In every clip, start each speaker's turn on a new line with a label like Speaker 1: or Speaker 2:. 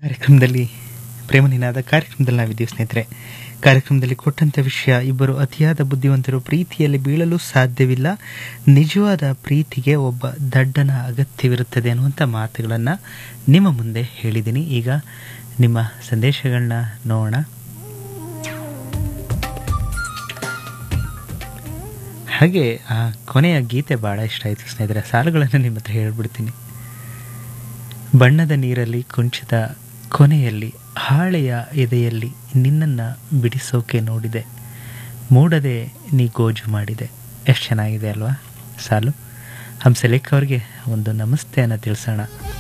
Speaker 1: ಕಾರ್ಯಕ್ರಮದಲ್ಲಿ ಪ್ರೇಮ ನಿನಾದ ಕಾರ್ಯಕ್ರಮದಲ್ಲಿ ನಾವಿದ್ದೀವಿ ಸ್ನೇಹಿತರೆ ಕಾರ್ಯಕ್ರಮದಲ್ಲಿ ಕೊಟ್ಟಂತ ವಿಷಯ ಇಬ್ಬರು ಅತಿಯಾದ ಬುದ್ಧಿವಂತರು ಪ್ರೀತಿಯಲ್ಲಿ ಬೀಳಲು ಸಾಧ್ಯವಿಲ್ಲ ನಿಜವಾದ ಪ್ರೀತಿಗೆ ಒಬ್ಬ ದಡ್ಡನ ಅಗತ್ಯವಿರುತ್ತದೆ ಅನ್ನುವಂಥ ಮಾತುಗಳನ್ನು ನಿಮ್ಮ ಮುಂದೆ ಹೇಳಿದ್ದೀನಿ ಈಗ ನಿಮ್ಮ ಸಂದೇಶಗಳನ್ನ ನೋಡೋಣ ಹಾಗೆ ಆ ಕೊನೆಯ ಗೀತೆ ಬಹಳ ಇಷ್ಟ ಆಯಿತು ಸ್ನೇಹಿತರೆ ಸಾಲುಗಳನ್ನು ನಿಮ್ಮ ಹತ್ರ ಹೇಳ್ಬಿಡ್ತೀನಿ ಬಣ್ಣದ ನೀರಲ್ಲಿ ಕುಂಚಿದ ಕೊನೆಯಲ್ಲಿ ಹಾಳೆಯ ಎದೆಯಲ್ಲಿ ನಿನ್ನನ್ನು ಬಿಡಿಸೋಕೆ ನೋಡಿದೆ ಮೂಡದೆ ನೀ ಗೋಜು ಮಾಡಿದೆ ಎಷ್ಟು ಚೆನ್ನಾಗಿದೆ ಅಲ್ವಾ ಸಾಲು ಹಂಸಲೇಖ ಅವ್ರಿಗೆ ಒಂದು ನಮಸ್ತೆಯನ್ನು ತಿಳಿಸೋಣ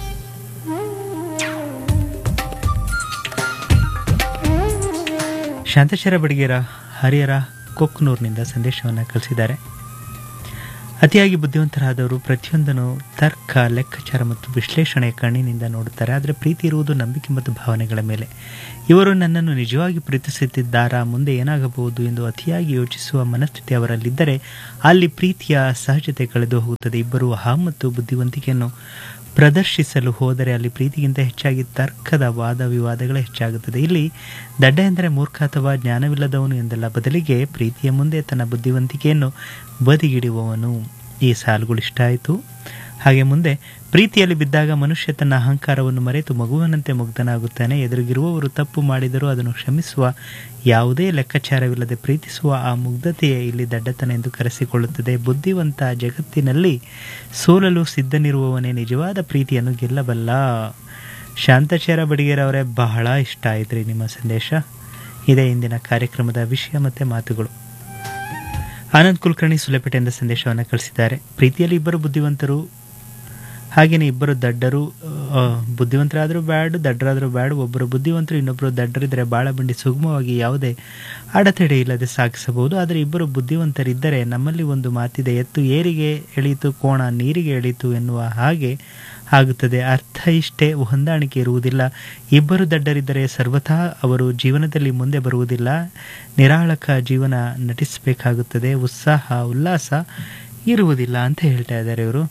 Speaker 1: ಶಾಂತೇಶ್ವರ ಬಡಿಗೇರ ಹರಿಹರ ಕೊಕ್ಕನೂರಿನಿಂದ ಸಂದೇಶವನ್ನು ಕಳಿಸಿದ್ದಾರೆ ಅತಿಯಾಗಿ ಬುದ್ಧಿವಂತರಾದವರು ಪ್ರತಿಯೊಂದನ್ನು ತರ್ಕ ಲೆಕ್ಕಾಚಾರ ಮತ್ತು ವಿಶ್ಲೇಷಣೆಯ ಕಣ್ಣಿನಿಂದ ನೋಡುತ್ತಾರೆ ಆದರೆ ಪ್ರೀತಿ ಇರುವುದು ನಂಬಿಕೆ ಮತ್ತು ಭಾವನೆಗಳ ಮೇಲೆ ಇವರು ನನ್ನನ್ನು ನಿಜವಾಗಿ ಪ್ರೀತಿಸುತ್ತಿದ್ದಾರಾ ಮುಂದೆ ಏನಾಗಬಹುದು ಎಂದು ಅತಿಯಾಗಿ ಯೋಚಿಸುವ ಮನಸ್ಥಿತಿ ಅವರಲ್ಲಿದ್ದರೆ ಅಲ್ಲಿ ಪ್ರೀತಿಯ ಸಹಜತೆ ಕಳೆದು ಹೋಗುತ್ತದೆ ಇಬ್ಬರು ಅಹಂ ಮತ್ತು ಬುದ್ಧಿವಂತಿಕೆಯನ್ನು ಪ್ರದರ್ಶಿಸಲು ಹೋದರೆ ಅಲ್ಲಿ ಪ್ರೀತಿಗಿಂತ ಹೆಚ್ಚಾಗಿ ತರ್ಕದ ವಾದ ವಿವಾದಗಳೇ ಹೆಚ್ಚಾಗುತ್ತದೆ ಇಲ್ಲಿ ದಡ್ಡ ಎಂದರೆ ಮೂರ್ಖ ಅಥವಾ ಜ್ಞಾನವಿಲ್ಲದವನು ಎಂದಲ್ಲ ಬದಲಿಗೆ ಪ್ರೀತಿಯ ಮುಂದೆ ತನ್ನ ಬುದ್ಧಿವಂತಿಕೆಯನ್ನು ಬದಿಗಿಡುವವನು ಈ ಸಾಲುಗಳು ಇಷ್ಟ ಆಯಿತು ಹಾಗೆ ಮುಂದೆ ಪ್ರೀತಿಯಲ್ಲಿ ಬಿದ್ದಾಗ ಮನುಷ್ಯ ತನ್ನ ಅಹಂಕಾರವನ್ನು ಮರೆತು ಮಗುವಿನಂತೆ ಮುಗ್ಧನಾಗುತ್ತಾನೆ ಎದುರಿಗಿರುವವರು ತಪ್ಪು ಮಾಡಿದರೂ ಅದನ್ನು ಕ್ಷಮಿಸುವ ಯಾವುದೇ ಲೆಕ್ಕಾಚಾರವಿಲ್ಲದೆ ಪ್ರೀತಿಸುವ ಆ ಮುಗ್ಧತೆಯೇ ಇಲ್ಲಿ ದಡ್ಡತನ ಎಂದು ಕರೆಸಿಕೊಳ್ಳುತ್ತದೆ ಬುದ್ಧಿವಂತ ಜಗತ್ತಿನಲ್ಲಿ ಸೋಲಲು ಸಿದ್ಧನಿರುವವನೇ ನಿಜವಾದ ಪ್ರೀತಿಯನ್ನು ಗೆಲ್ಲಬಲ್ಲ ಶಾಂತಚೇರ ಬಡಿಗೇರವರೇ ಬಹಳ ಇಷ್ಟ ಆಯ್ತು ನಿಮ್ಮ ಸಂದೇಶ ಇದೇ ಇಂದಿನ ಕಾರ್ಯಕ್ರಮದ ವಿಷಯ ಮತ್ತು ಮಾತುಗಳು ಆನಂದ್ ಕುಲಕರ್ಣಿ ಸುಲೆಪೇಟೆಯಿಂದ ಸಂದೇಶವನ್ನು ಕಳಿಸಿದ್ದಾರೆ ಪ್ರೀತಿಯಲ್ಲಿ ಇಬ್ಬರು ಬುದ್ಧಿವಂತರು ಹಾಗೆಯೇ ಇಬ್ಬರು ದಡ್ಡರು ಬುದ್ಧಿವಂತರಾದರೂ ಬ್ಯಾಡ್ ದಡ್ಡರಾದರೂ ಬ್ಯಾಡ್ ಒಬ್ಬರು ಬುದ್ಧಿವಂತರು ಇನ್ನೊಬ್ಬರು ದಡ್ಡರಿದ್ದರೆ ಬಾಳ ಬಂಡಿ ಸುಗಮವಾಗಿ ಯಾವುದೇ ಅಡೆತಡೆ ಇಲ್ಲದೆ ಸಾಗಿಸಬಹುದು ಆದರೆ ಇಬ್ಬರು ಬುದ್ಧಿವಂತರಿದ್ದರೆ ನಮ್ಮಲ್ಲಿ ಒಂದು ಮಾತಿದೆ ಎತ್ತು ಏರಿಗೆ ಎಳೀತು ಕೋಣ ನೀರಿಗೆ ಎಳೀತು ಎನ್ನುವ ಹಾಗೆ ಆಗುತ್ತದೆ ಅರ್ಥ ಇಷ್ಟೇ ಹೊಂದಾಣಿಕೆ ಇರುವುದಿಲ್ಲ ಇಬ್ಬರು ದಡ್ಡರಿದ್ದರೆ ಸರ್ವಥಾ ಅವರು ಜೀವನದಲ್ಲಿ ಮುಂದೆ ಬರುವುದಿಲ್ಲ ನಿರಾಳಕ ಜೀವನ ನಟಿಸಬೇಕಾಗುತ್ತದೆ ಉತ್ಸಾಹ ಉಲ್ಲಾಸ ಇರುವುದಿಲ್ಲ ಅಂತ ಹೇಳ್ತಾ ಇದ್ದಾರೆ ಇವರು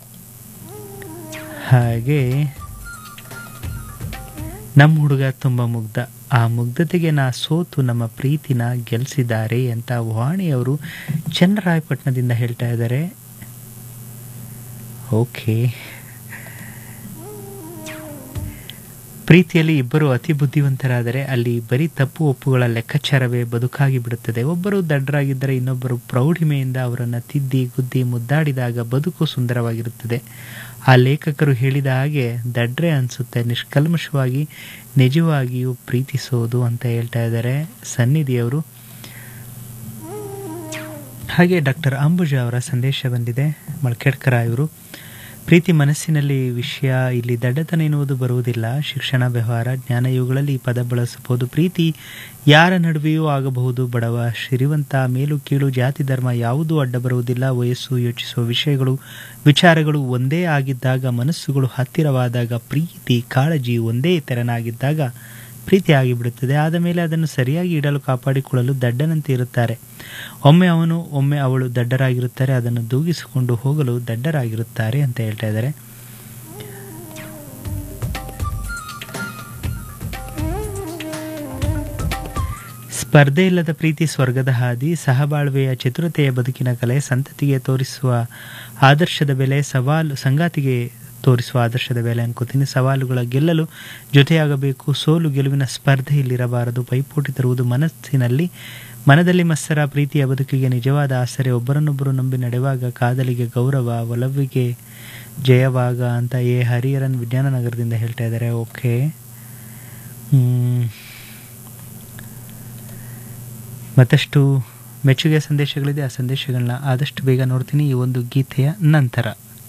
Speaker 1: ಹಾಗೆ ನಮ್ಮ ಹುಡುಗ ತುಂಬ ಮುಗ್ಧ ಆ ಮುಗ್ಧತೆಗೆ ನಾ ಸೋತು ನಮ್ಮ ಪ್ರೀತಿನ ಗೆಲ್ಲಿಸಿದ್ದಾರೆ ಅಂತ ವಾಣಿಯವರು ಚನ್ನರಾಯಪಟ್ಟಣದಿಂದ ಹೇಳ್ತಾ ಇದ್ದಾರೆ ಓಕೆ ಪ್ರೀತಿಯಲ್ಲಿ ಇಬ್ಬರು ಅತಿ ಬುದ್ಧಿವಂತರಾದರೆ ಅಲ್ಲಿ ಬರೀ ತಪ್ಪು ಒಪ್ಪುಗಳ ಲೆಕ್ಕಾಚಾರವೇ ಬದುಕಾಗಿ ಬಿಡುತ್ತದೆ ಒಬ್ಬರು ದಡ್ಡರಾಗಿದ್ದರೆ ಇನ್ನೊಬ್ಬರು ಪ್ರೌಢಿಮೆಯಿಂದ ಅವರನ್ನು ತಿದ್ದಿ ಗುದ್ದಿ ಮುದ್ದಾಡಿದಾಗ ಬದುಕು ಸುಂದರವಾಗಿರುತ್ತದೆ ಆ ಲೇಖಕರು ಹೇಳಿದ ಹಾಗೆ ದಡ್ರೆ ಅನಿಸುತ್ತೆ ನಿಷ್ಕಲ್ಮಶವಾಗಿ ನಿಜವಾಗಿಯೂ ಪ್ರೀತಿಸೋದು ಅಂತ ಹೇಳ್ತಾ ಇದ್ದಾರೆ ಸನ್ನಿಧಿಯವರು ಹಾಗೆ ಡಾಕ್ಟರ್ ಅಂಬುಜ ಅವರ ಸಂದೇಶ ಬಂದಿದೆ ಮಳ್ಕೆಡ್ಕರ ಇವರು ಪ್ರೀತಿ ಮನಸ್ಸಿನಲ್ಲಿ ವಿಷಯ ಇಲ್ಲಿ ದಡ್ಡತನ ಎನ್ನುವುದು ಬರುವುದಿಲ್ಲ ಶಿಕ್ಷಣ ವ್ಯವಹಾರ ಜ್ಞಾನ ಇವುಗಳಲ್ಲಿ ಈ ಪದ ಬಳಸಬಹುದು ಪ್ರೀತಿ ಯಾರ ನಡುವೆಯೂ ಆಗಬಹುದು ಬಡವ ಶ್ರೀವಂತ ಮೇಲು ಕೀಳು ಜಾತಿ ಧರ್ಮ ಯಾವುದೂ ಅಡ್ಡ ಬರುವುದಿಲ್ಲ ವಯಸ್ಸು ಯೋಚಿಸುವ ವಿಷಯಗಳು ವಿಚಾರಗಳು ಒಂದೇ ಆಗಿದ್ದಾಗ ಮನಸ್ಸುಗಳು ಹತ್ತಿರವಾದಾಗ ಪ್ರೀತಿ ಕಾಳಜಿ ಒಂದೇ ತೆರನಾಗಿದ್ದಾಗ ಪ್ರೀತಿ ಆಗಿಬಿಡುತ್ತದೆ ಆದ ಮೇಲೆ ಅದನ್ನು ಸರಿಯಾಗಿ ಇಡಲು ಕಾಪಾಡಿಕೊಳ್ಳಲು ದಡ್ಡನಂತೆ ಇರುತ್ತಾರೆ ಒಮ್ಮೆ ಅವನು ಒಮ್ಮೆ ಅವಳು ದಡ್ಡರಾಗಿರುತ್ತಾರೆ ಅದನ್ನು ದೂಗಿಸಿಕೊಂಡು ಹೋಗಲು ದಡ್ಡರಾಗಿರುತ್ತಾರೆ ಅಂತ ಹೇಳ್ತಾ ಇದ್ದಾರೆ ಸ್ಪರ್ಧೆ ಇಲ್ಲದ ಪ್ರೀತಿ ಸ್ವರ್ಗದ ಹಾದಿ ಸಹಬಾಳ್ವೆಯ ಚತುರತೆಯ ಬದುಕಿನ ಕಲೆ ಸಂತತಿಗೆ ತೋರಿಸುವ ಆದರ್ಶದ ಬೆಲೆ ಸವಾಲು ಸಂಗಾತಿಗೆ ತೋರಿಸುವ ಆದರ್ಶದ ಬೆಲೆ ಅನ್ಕೋತೀನಿ ಸವಾಲುಗಳ ಗೆಲ್ಲಲು ಜೊತೆಯಾಗಬೇಕು ಸೋಲು ಗೆಲುವಿನ ಸ್ಪರ್ಧೆ ಇಲ್ಲಿರಬಾರದು ಪೈಪೋಟಿ ತರುವುದು ಮನಸ್ಸಿನಲ್ಲಿ ಮನದಲ್ಲಿ ಮತ್ಸರ ಪ್ರೀತಿಯ ಬದುಕಿಗೆ ನಿಜವಾದ ಆಸರೆ ಒಬ್ಬರನ್ನೊಬ್ಬರು ನಂಬಿ ನಡೆಯುವಾಗ ಕಾದಲಿಗೆ ಗೌರವ ಒಲವಿಗೆ ಜಯವಾಗ ಅಂತ ಎ ಹರಿಹರನ್ ವಿಜ್ಞಾನ ನಗರದಿಂದ ಹೇಳ್ತಾ ಇದ್ದಾರೆ ಓಕೆ ಮತ್ತಷ್ಟು ಮೆಚ್ಚುಗೆ ಸಂದೇಶಗಳಿದೆ ಆ ಸಂದೇಶಗಳನ್ನ ಆದಷ್ಟು ಬೇಗ ನೋಡ್ತೀನಿ ಈ ಒಂದು ಗೀತೆಯ ನಂತರ